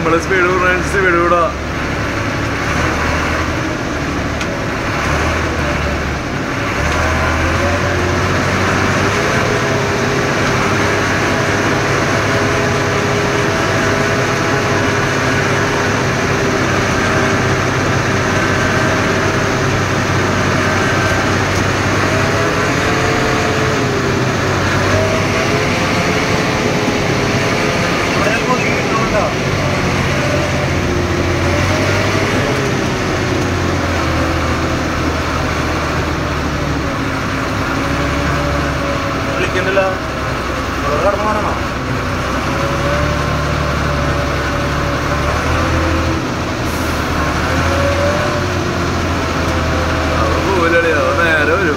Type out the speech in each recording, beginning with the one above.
നമ്മള് സ്പീഡ് കൂടുന്ന സ്പീഡ് കൂടാ വിളിക്കണ്ടല്ലോ കടന്നു പോകണോ അവൻ പോവില്ലടേ അവൻ നേരെ വരും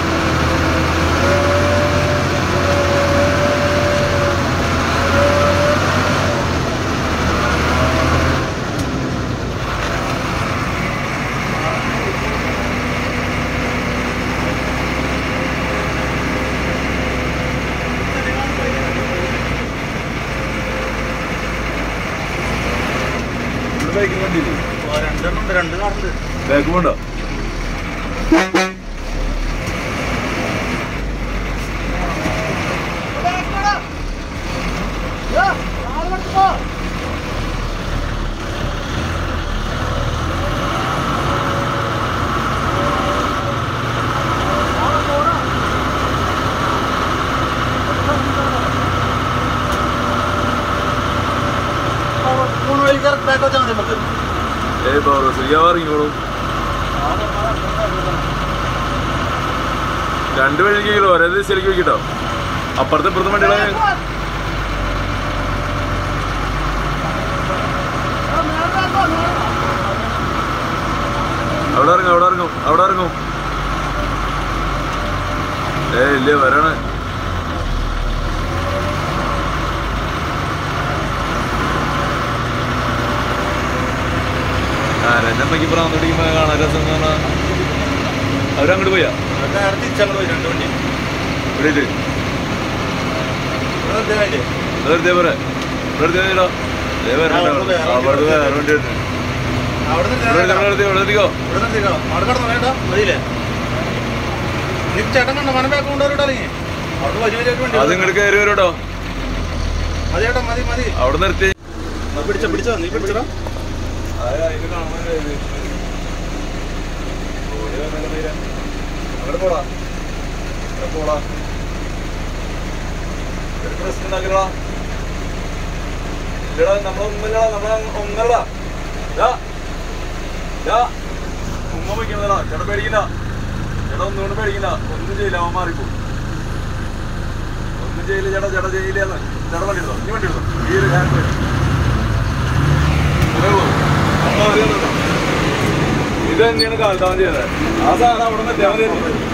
ഇവിടെ ബൈക്കിൽ വണ്ടിയില്ലേ രണ്ടെണ്ണം ഉണ്ട് രണ്ട് കാറുണ്ട് ബാക്ക് പോണ്ട മൂന്ന് വഴിക്ക് ബാക്ക് വെച്ചാൽ മതി നമുക്ക് ഏയ് പവർ ശ്രീയാവ് ഇറങ്ങിക്കോളും രണ്ട് വഴിക്കെങ്കിലും ഒരേ ദിശയിലേക്ക് വെക്കിട്ടോ അപ്പുറത്തെ ഇപ്പുറത്തെ വണ്ടികളെ അവിടെ ഇറങ്ങും അവിടെ ഇറങ്ങും അവിടെ ഇറങ്ങും ഏ ഇല്ല വരാണ് ആരെന്നമ്മക്ക് പ്രാന്ത് പിടിക്കുമ്പോ കാണാൻ രസം എന്ന് പറഞ്ഞാ അവരങ്ങോട്ട് പോയാ നേരെ തിരിച്ചങ്ങോട്ട് പോയി രണ്ട് വണ്ടി ഇവിടെ ഇല്ലേ? വെറുതെ ആയില്ലേ? വെറുതെ പോരെ വെറുതെ പോയില്ലോ. ദേ വരണ്ട ആ, അവിടെ വേറെ വണ്ടി അവിടെ വേറെ വണ്ടി വരുന്നു. അവിടെ നിന്ന് ഇവിടെ ചേട്ടാ, ഇവിടെ നിർത്തി, ഇവിടെ നിർത്തിക്കോ ഇവിടെ നിർത്തിക്കോ അവിടെ കടന്നു വേണ്ട മതിയില്ലേ നീ ചേട്ടൻ കണ്ടോ മന ബാക്ക് കൊണ്ടുവരട്ടോ അല്ലെങ്കിൽ അവിടെ വലിയ വലിയ വണ്ടി അത് ഇങ്ങോട്ട് കയറി വരും കേട്ടോ മതി ചേട്ടാ മതി മതി അവിടെ നിർത്തി നീ പിടിച്ചോ പിടിച്ചോ നീ പിടിച്ചോ അങ്ങോട്ട് പോടാ അങ്ങോട്ട് പോടാ ഒരു പ്രശ്നം ഉണ്ടാക്കില്ലടാ ഇല്ലടാ നമ്മളൊന്നുമില്ലടാ നമ്മളെ ഒന്നല്ലടാ ദാ. ദാ. ഉമ്മ വയ്ക്കുന്നതാ ചേട്ടാ പേടിക്കണ്ട ചേട്ടാ ഒന്നുകൊണ്ട് പേടിക്കണ്ട ഒന്നും ചെയ്യില്ല അവൻ മാറിപ്പോ ഒന്നും ചെയ്യില്ല ചേട്ടാ ചേട്ടാ ചെയ്യില്ല ചേട്ടാ വണ്ടി എടുത്തോ നീ വണ്ടി എടുത്തോ ഈ ഒരു ഹാൻഡ് പോയി ഇതേ പോ. അമ്മ മതി വന്നോ. ഇത് തന്നെയാണ് കാലത്താമം ചെയ്തത് ആ സാധനം അവിടെ നിന്ന് എത്തിയാൽ മതി